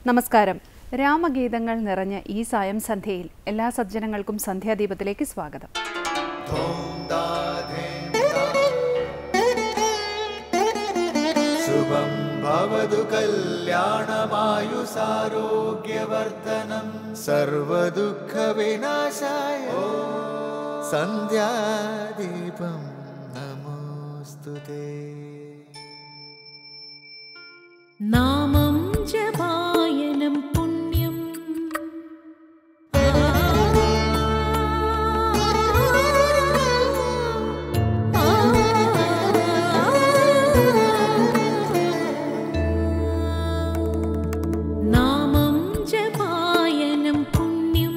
നമസ്കാരം രാമഗീതങ്ങൾ നിറഞ്ഞ ഈ സായം സന്ധ്യയിൽ എല്ലാ സജ്ജനങ്ങൾക്കും സന്ധ്യാദീപത്തിലേക്ക് സ്വാഗതം ശുഭം ഭവതു കല്യാണമായുസാരോഗ്യവർദ്ധനം സർവദുഃഖവിനാശായ സന്ധ്യാദീപം നമോസ്തുതേ നാമം ജപായനം പുണ്യം നാമം ജപായനം പുണ്യം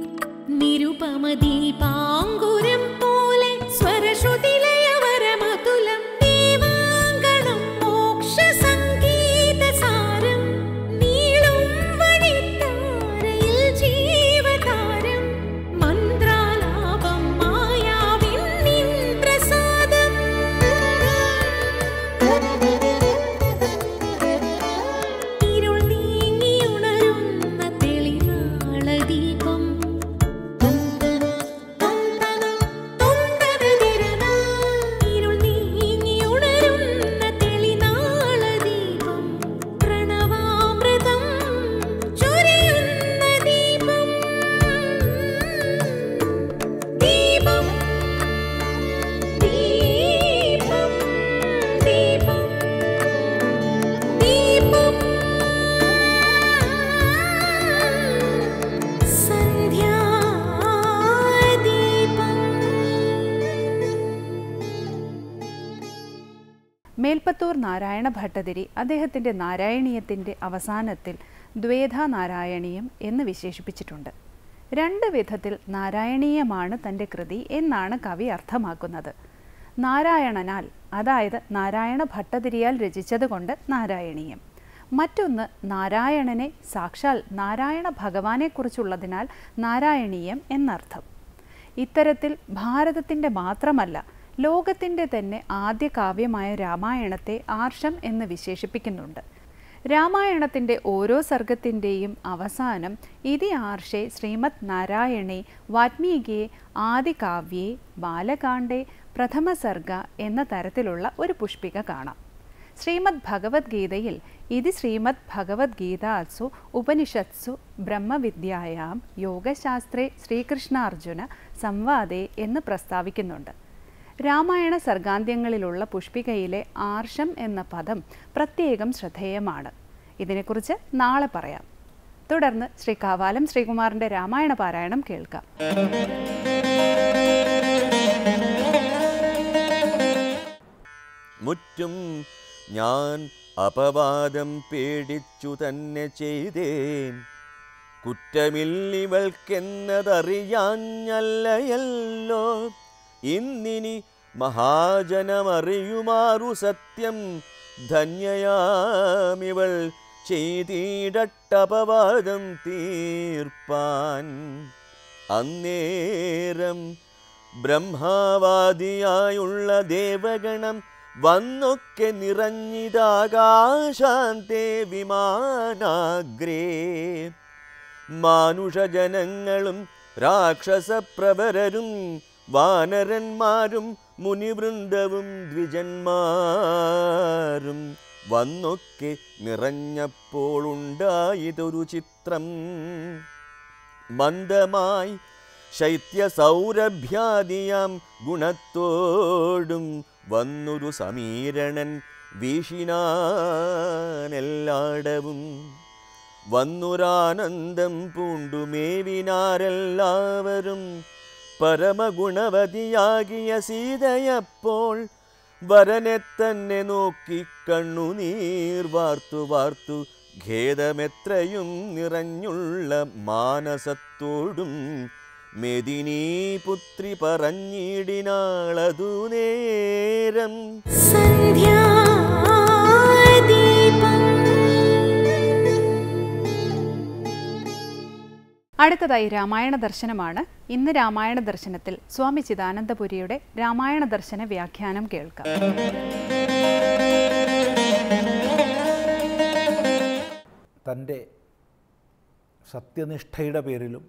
നിരുപമദീപാങ്കുരം പോലെ സ്വരശ്രുതിലയവരമതുലം ദീവാങ്കണം മോക്ഷസംഗീതസാരം നീളും വഴിത്താരയിൽ ജീവതാരം മന്ത്രാലാപം മായാവിൻ നിൻ പ്രസാദം ഇരുൾ നീങ്ങിയുണരുന്ന തെളിനാളദീപം ഇരുൾ നീങ്ങിയുണരുന്ന തെളിനാളദീപം പ്രണവാമൃതം ചൊരിയുന്ന ദീപം ദീപം ദീപം ദീപം ദീപം മേൽപ്പത്തൂർ നാരായണ ഭട്ടതിരി അദ്ദേഹത്തിൻ്റെ നാരായണീയത്തിൻ്റെ അവസാനത്തിൽ ദ്വേധ നാരായണീയം എന്ന് വിശേഷിപ്പിച്ചിട്ടുണ്ട് രണ്ട് വിധത്തിൽ നാരായണീയമാണ് തൻ്റെ കൃതി എന്നാണ് കവി അർത്ഥമാക്കുന്നത് നാരായണനാൽ അതായത് നാരായണ ഭട്ടതിരിയാൽ രചിച്ചതുകൊണ്ട് നാരായണീയം മറ്റൊന്ന് നാരായണനെ സാക്ഷാൽ നാരായണ ഭഗവാനെക്കുറിച്ചുള്ളതിനാൽ നാരായണീയം എന്നർത്ഥം ഇത്തരത്തിൽ ഭാരതത്തിൻ്റെ മാത്രമല്ല ലോകത്തിൻ്റെ തന്നെ ആദ്യ കാവ്യമായ രാമായണത്തെ ആർഷം എന്ന് വിശേഷിപ്പിക്കുന്നുണ്ട് രാമായണത്തിൻ്റെ ഓരോ സർഗത്തിൻ്റെയും അവസാനം ഇതി ആർഷേ ശ്രീമദ് നാരായണേ വാത്മീകേ ആദികാവ്യേ ബാലകാണ്ഡേ പ്രഥമ സർഗ എന്ന തരത്തിലുള്ള ഒരു പുഷ്പിക കാണാം ശ്രീമദ് ഭഗവത്ഗീതയിൽ ഇത് ശ്രീമദ് ഭഗവത്ഗീതാസു ഉപനിഷത്സു ബ്രഹ്മവിദ്യായാം യോഗശാസ്ത്രേ ശ്രീകൃഷ്ണാർജുന സംവാദേ എന്ന് പ്രസ്താവിക്കുന്നുണ്ട് രാമായണ സർഗാന്ത്യങ്ങളിലുള്ള പുഷ്പികയിലെ ആർഷം എന്ന പദം പ്രത്യേകം ശ്രദ്ധേയമാണ് ഇതിനെക്കുറിച്ച് നാളെ പറയാം തുടർന്ന് ശ്രീ കാവാലം ശ്രീകുമാറിൻ്റെ രാമായണ പാരായണം കേൾക്കാം മുറ്റും ഞാൻ അപവാദം പേടിച്ചു തന്നെ ചെയ്തേൻ കുറ്റമില്ലിവൾക്കെന്നതറിയാഞ്ഞല്ലയല്ലോ ഇന്നിനി മഹാജനമറിയുമാറു സത്യം ധന്യയാമിവൾ ചെയ്തിടട്ടപവാദം തീർപ്പാൻ അന്നേരം ബ്രഹ്മാവാദിയായുള്ള ദേവഗണം വന്നൊക്കെ നിറഞ്ഞിതാകാശാന്തേ വിമാനാഗ്രേ മാനുഷജനങ്ങളും രാക്ഷസപ്രവരരും വാനരന്മാരും മുനിവൃന്ദവും ദ്വിജന്മാരും വന്നൊക്കെ നിറഞ്ഞപ്പോളുണ്ടായതൊരു ചിത്രം മന്ദമായി ശൈത്യസൗരഭ്യാദിയാം ഗുണത്തോടും വന്നൊരു സമീരണൻ വീശിനാനെല്ലാടവും വന്നുരാനന്ദം പൂണ്ടുമേവിനാരെല്ലാവരും പരമഗുണവതിയാകിയ സീതയപ്പോൾ വരനെ തന്നെ നോക്കി കണ്ണുനീർ വാർത്തു വാർത്തു ഖേദമെത്രയും നിറഞ്ഞുള്ള മാനസത്തോടും മെദിനീ പുത്രി പറഞ്ഞിടിനാളതു നേരം അടുത്തതായി രാമായണ ദർശനമാണ് ഇന്ന് രാമായണ ദർശനത്തിൽ സ്വാമി ചിദാനന്ദപുരിയുടെ രാമായണ ദർശന വ്യാഖ്യാനം കേൾക്കാം തൻ്റെ സത്യനിഷ്ഠയുടെ പേരിലും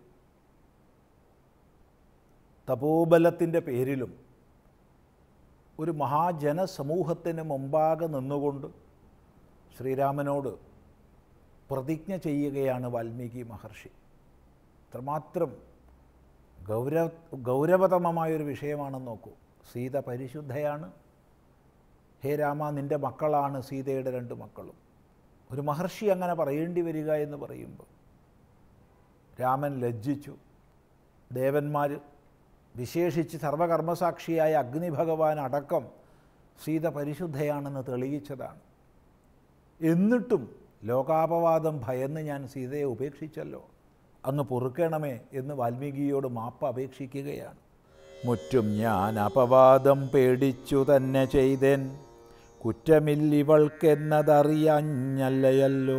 തപോബലത്തിൻ്റെ പേരിലും ഒരു മഹാജനസമൂഹത്തിന് മുമ്പാകെ നിന്നുകൊണ്ട് ശ്രീരാമനോട് പ്രതിജ്ഞ ചെയ്യുകയാണ് വാൽമീകി മഹർഷി അത്രമാത്രം ഗൗരവ ഗൗരവതമമായൊരു വിഷയമാണെന്ന് നോക്കൂ സീത പരിശുദ്ധയാണ് ഹേ രാമ നിൻ്റെ മക്കളാണ് സീതയുടെ രണ്ട് മക്കളും ഒരു മഹർഷി അങ്ങനെ പറയേണ്ടി വരിക എന്ന് പറയുമ്പോൾ രാമൻ ലജ്ജിച്ചു ദേവന്മാർ വിശേഷിച്ച് സർവകർമ്മസാക്ഷിയായ അഗ്നി ഭഗവാൻ അടക്കം സീത പരിശുദ്ധയാണെന്ന് തെളിയിച്ചതാണ് എന്നിട്ടും ലോകാപവാദം ഭയന്ന് ഞാൻ സീതയെ ഉപേക്ഷിച്ചല്ലോ അങ്ങ് പൊറുക്കണമേ എന്ന് വാൽമീകിയോട് മാപ്പ് അപേക്ഷിക്കുകയാണ് മുറ്റും ഞാൻ അപവാദം പേടിച്ചു തന്നെ ചെയ്തേൻ കുറ്റമില്ലിവൾക്കെന്നതറിയാഞ്ഞല്ലയല്ലോ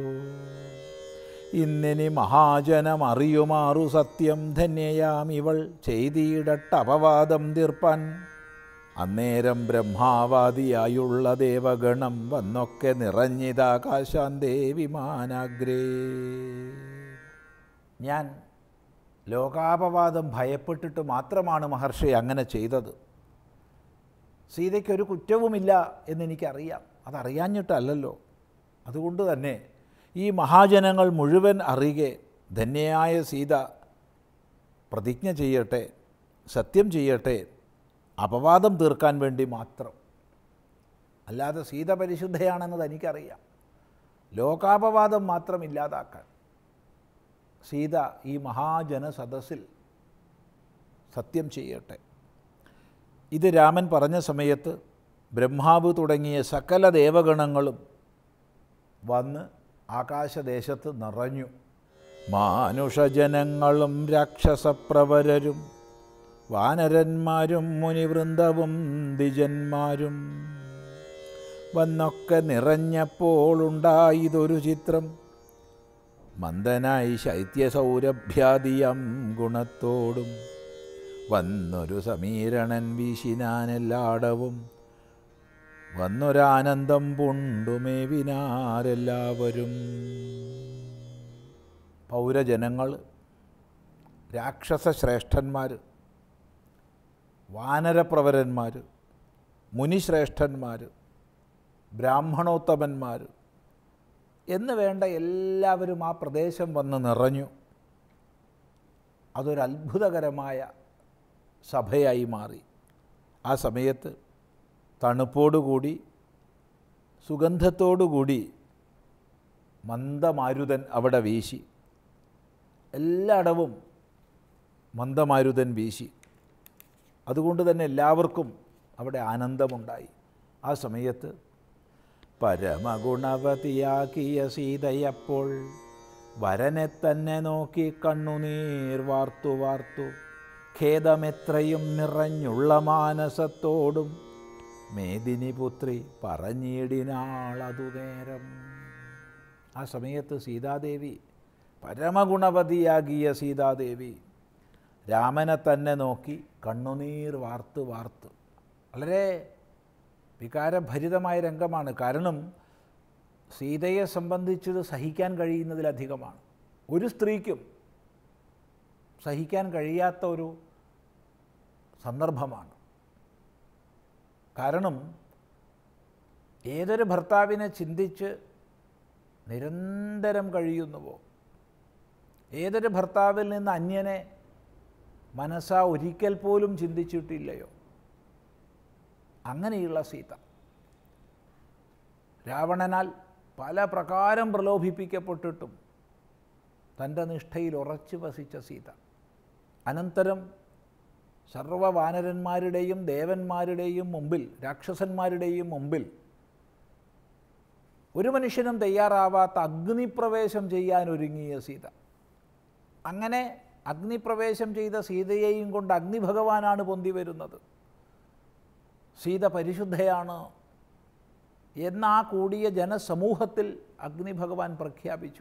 ഇന്നിനി മഹാജനം അറിയുമാറു സത്യം ധന്യയാം ഇവൾ ചെയ്തിടട്ട അപവാദം തീർപ്പാൻ അന്നേരം ബ്രഹ്മാവാദിയായുള്ള ദേവഗണം വന്നൊക്കെ നിറഞ്ഞിതാകാശാന്തേ വിമാനാഗ്രേ ഞാൻ ലോകാപവാദം ഭയപ്പെട്ടിട്ട് മാത്രമാണ് മഹർഷി അങ്ങനെ ചെയ്തത് സീതയ്ക്കൊരു കുറ്റവുമില്ല എന്നെനിക്കറിയാം അതറിയാഞ്ഞിട്ടല്ലല്ലോ അതുകൊണ്ട് തന്നെ ഈ മഹാജനങ്ങൾ മുഴുവൻ അറികെ ധന്യയായ സീത പ്രതിജ്ഞ ചെയ്യട്ടെ സത്യം ചെയ്യട്ടെ അപവാദം തീർക്കാൻ വേണ്ടി മാത്രം അല്ലാതെ സീത പരിശുദ്ധയാണെന്നത് എനിക്കറിയാം ലോകാപവാദം മാത്രം ഇല്ലാതാക്കാൻ സീത ഈ മഹാജന സദസ്സിൽ സത്യം ചെയ്യട്ടെ ഇത് രാമൻ പറഞ്ഞ സമയത്ത് ബ്രഹ്മാവ് തുടങ്ങിയ സകല ദേവഗണങ്ങളും വന്ന് ആകാശദേശത്ത് നിറഞ്ഞു മാനുഷജനങ്ങളും രാക്ഷസപ്രവരരും വാനരന്മാരും മുനിവൃന്ദവും ദ്വിജന്മാരും വന്നൊക്കെ നിറഞ്ഞപ്പോൾ ഉണ്ടായതൊരു ചിത്രം മന്ദനായി ശൈത്യസൗരഭ്യാദിയം ഗുണത്തോടും വന്നൊരു സമീരണൻ വീശിനാനെല്ലാടവും വന്നൊരാനന്ദം പുണ്ടുമേവിനാരെല്ലാവരും പൗരജനങ്ങൾ രാക്ഷസ ശ്രേഷ്ഠന്മാർ വാനരപ്രവരന്മാർ മുനിശ്രേഷ്ഠന്മാർ ബ്രാഹ്മണോത്തമന്മാർ എന്ന് വേണ്ട എല്ലാവരും ആ പ്രദേശം വന്ന് നിറഞ്ഞു അതൊരു അത്ഭുതകരമായ സഭയായി മാറി ആ സമയത്ത് തണുപ്പോടുകൂടി സുഗന്ധത്തോടുകൂടി മന്ദമാരുതൻ അവിടെ വീശി എല്ലായിടവും മന്ദമാരുതൻ വീശി അതുകൊണ്ട് തന്നെ എല്ലാവർക്കും അവിടെ ആനന്ദമുണ്ടായി ആ സമയത്ത് പരമഗുണവതിയാക്കിയ സീതയപ്പോൾ വരനെ തന്നെ നോക്കി കണ്ണുനീർ വാർത്തു വാർത്തു ഖേദമെത്രയും നിറഞ്ഞുള്ള മാനസത്തോടും മേദിനി പുത്രി പറഞ്ഞിടിനാളതു നേരം ആ സമയത്ത് സീതാദേവി പരമഗുണവതിയാകിയ സീതാദേവി രാമനെ തന്നെ നോക്കി കണ്ണുനീർ വാർത്ത് വാർത്ത് വളരെ വികാരഭരിതമായ രംഗമാണ് കാരണം സീതയെ സംബന്ധിച്ചത് സഹിക്കാൻ കഴിയുന്നതിലധികമാണ് ഒരു സ്ത്രീക്കും സഹിക്കാൻ കഴിയാത്ത ഒരു സന്ദർഭമാണ് കാരണം ഏതൊരു ഭർത്താവിനെ ചിന്തിച്ച് നിരന്തരം കഴിയുന്നുവോ ഏതൊരു ഭർത്താവിൽ നിന്ന് അന്യനെ മനസ്സാ ഒരിക്കൽ പോലും ചിന്തിച്ചിട്ടില്ലയോ അങ്ങനെയുള്ള സീത രാവണനാൽ പല പ്രകാരം പ്രലോഭിപ്പിക്കപ്പെട്ടിട്ടും തൻ്റെ നിഷ്ഠയിൽ ഉറച്ചു വസിച്ച സീത അനന്തരം സർവവാനരന്മാരുടെയും ദേവന്മാരുടെയും മുമ്പിൽ രാക്ഷസന്മാരുടെയും മുമ്പിൽ ഒരു മനുഷ്യനും തയ്യാറാവാത്ത അഗ്നിപ്രവേശം ചെയ്യാൻ ഒരുങ്ങിയ സീത അങ്ങനെ അഗ്നിപ്രവേശം ചെയ്ത സീതയെയും കൊണ്ട് അഗ്നി ഭഗവാനാണ് പൊന്തി വരുന്നത് സീത പരിശുദ്ധയാണ് എന്നാ കൂടിയ ജനസമൂഹത്തിൽ അഗ്നി ഭഗവാൻ പ്രഖ്യാപിച്ചു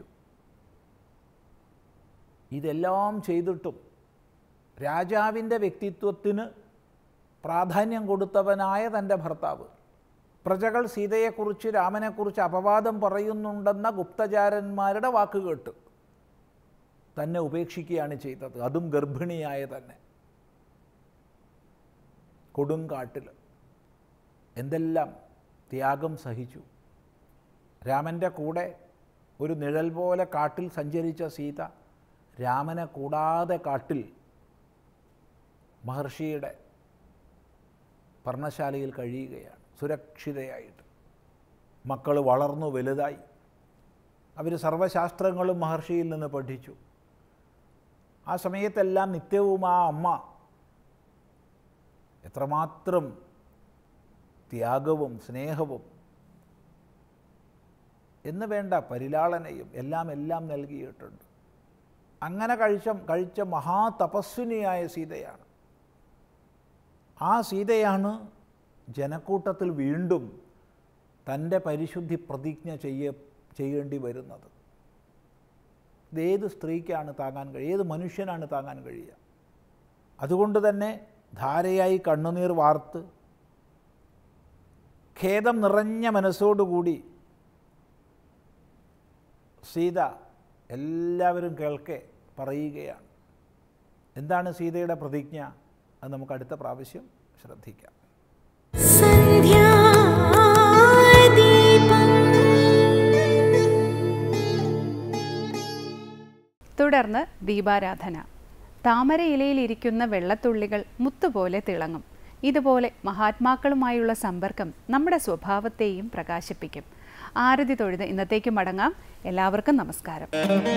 ഇതെല്ലാം ചെയ്തിട്ടും രാജാവിൻ്റെ വ്യക്തിത്വത്തിന് പ്രാധാന്യം കൊടുത്തവനായ തൻ്റെ ഭർത്താവ് പ്രജകൾ സീതയെക്കുറിച്ച് രാമനെക്കുറിച്ച് അപവാദം പറയുന്നുണ്ടെന്ന ഗുപ്തചാരന്മാരുടെ വാക്ക് കേട്ട് തന്നെ ഉപേക്ഷിക്കുകയാണ് ചെയ്തത് അതും ഗർഭിണിയായ തന്നെ കൊടുങ്കാട്ടിൽ എന്തെല്ലാം ത്യാഗം സഹിച്ചു രാമൻ്റെ കൂടെ ഒരു നിഴൽ പോലെ കാട്ടിൽ സഞ്ചരിച്ച സീത രാമനെ കൂടാതെ കാട്ടിൽ മഹർഷിയുടെ പർണശാലയിൽ കഴിയുകയാണ് സുരക്ഷിതയായിട്ട് മക്കൾ വളർന്നു വലുതായി അവർ സർവശാസ്ത്രങ്ങളും മഹർഷിയിൽ നിന്ന് പഠിച്ചു ആ സമയത്തെല്ലാം നിത്യവും ആ അമ്മ എത്രമാത്രം ത്യാഗവും സ്നേഹവും എന്ന് വേണ്ട പരിലാളനയും എല്ലാം എല്ലാം നൽകിയിട്ടുണ്ട് അങ്ങനെ കഴിച്ച കഴിച്ച മഹാതപസ്വിനിയായ സീതയാണ് ആ സീതയാണ് ജനക്കൂട്ടത്തിൽ വീണ്ടും തൻ്റെ പരിശുദ്ധി പ്രതിജ്ഞ ചെയ്യ ചെയ്യേണ്ടി വരുന്നത് ഇതേത് സ്ത്രീക്കാണ് താങ്ങാൻ കഴിയുക ഏത് മനുഷ്യനാണ് താങ്ങാൻ കഴിയുക അതുകൊണ്ട് തന്നെ ധാരയായി കണ്ണുനീർ വാർത്ത് ഖേദം നിറഞ്ഞ മനസ്സോടുകൂടി സീത എല്ലാവരും കേൾക്കെ പറയുകയാണ് എന്താണ് സീതയുടെ പ്രതിജ്ഞ അത് നമുക്ക് അടുത്ത പ്രാവശ്യം ശ്രദ്ധിക്കാം തുടർന്ന് ദീപാരാധന താമര ഇലയിലിരിക്കുന്ന വെള്ളത്തുള്ളികൾ മുത്തുപോലെ തിളങ്ങും ഇതുപോലെ മഹാത്മാക്കളുമായുള്ള സമ്പർക്കം നമ്മുടെ സ്വഭാവത്തെയും പ്രകാശിപ്പിക്കും ആരതി തൊഴുത് ഇന്നത്തേക്ക് മടങ്ങാം എല്ലാവർക്കും നമസ്കാരം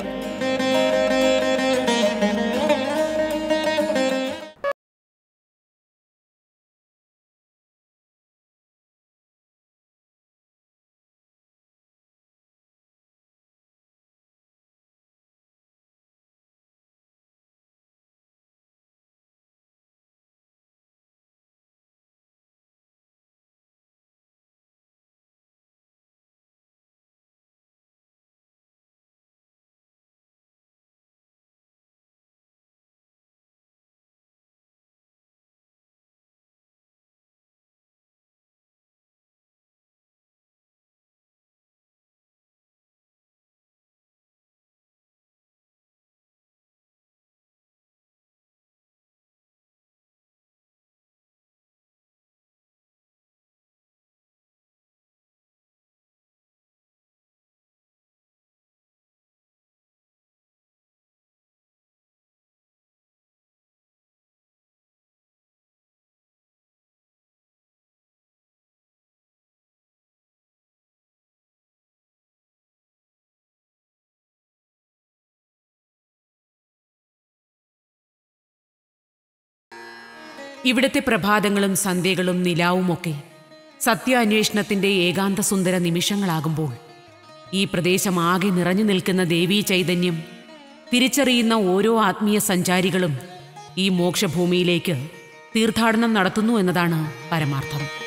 ഇവിടുത്തെ പ്രഭാതങ്ങളും സന്ധ്യകളും നിലാവുമൊക്കെ സത്യാന്വേഷണത്തിന്റെ ഏകാന്ത സുന്ദര നിമിഷങ്ങളാകുമ്പോൾ ഈ പ്രദേശം ആകെ നിറഞ്ഞു നിൽക്കുന്ന ദേവീ ചൈതന്യം തിരിച്ചറിയുന്ന ഓരോ ആത്മീയ സഞ്ചാരികളും ഈ മോക്ഷഭൂമിയിലേക്ക് തീർത്ഥാടനം നടത്തുന്നു എന്നതാണ് പരമാർത്ഥം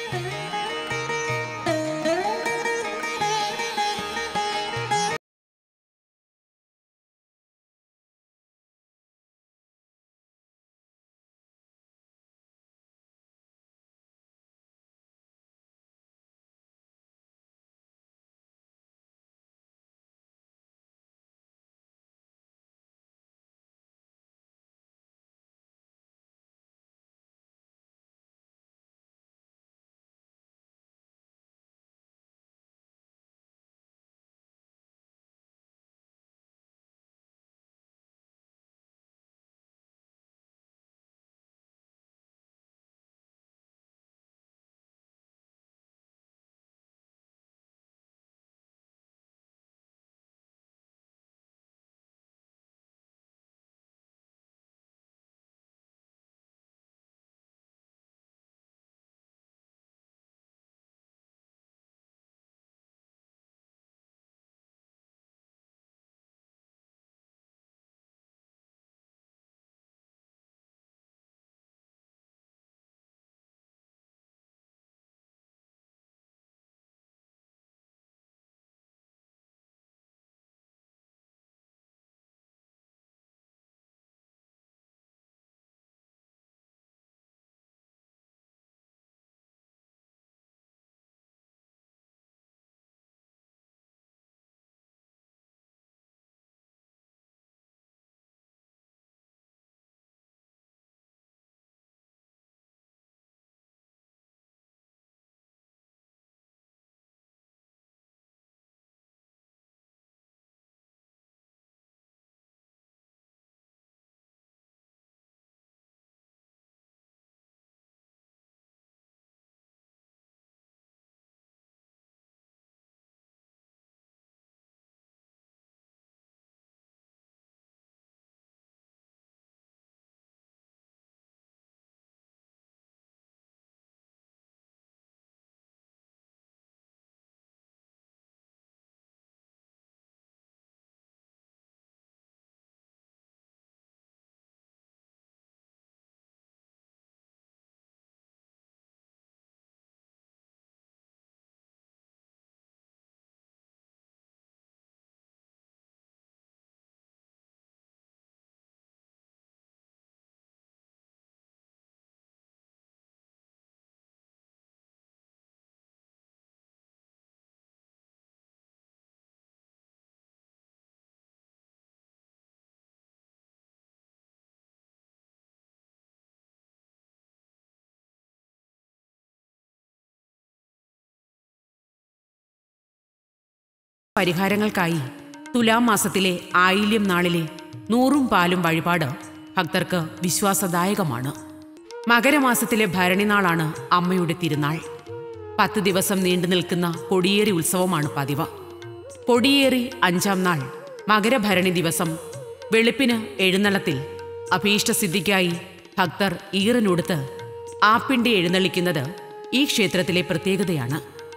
പരിഹാരങ്ങൾക്കായി തുലാം മാസത്തിലെ ആയില്യം നാളിലെ നൂറും പാലും വഴിപാട് ഭക്തർക്ക് വിശ്വാസദായകമാണ് മകരമാസത്തിലെ ഭരണിനാളാണ് അമ്മയുടെ തിരുനാൾ പത്ത് ദിവസം നീണ്ടു നിൽക്കുന്ന കൊടിയേറി ഉത്സവമാണ് പതിവ് കൊടിയേറി അഞ്ചാം നാൾ മകരഭരണി ദിവസം വെളുപ്പിന് എഴുന്നള്ളത്തിൽ അഭീഷ്ടസിദ്ധിക്കായി ഭക്തർ ഈറനൊടുത്ത് ആപ്പിണ്ടി എഴുന്നള്ളിക്കുന്നത് ഈ ക്ഷേത്രത്തിലെ പ്രത്യേകതയാണ്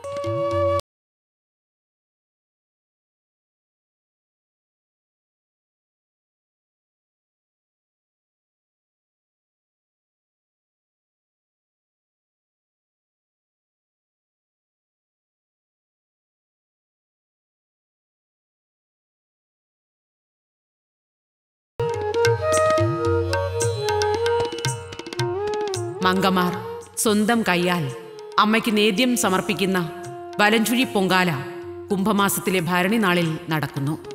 മങ്കമാർ സ്വന്തം കൈയാൽ അമ്മയ്ക്ക് നേദ്യം സമർപ്പിക്കുന്ന വലഞ്ചുഴി പൊങ്കാല കുംഭമാസത്തിലെ ഭരണി നാളിൽ നടക്കുന്നു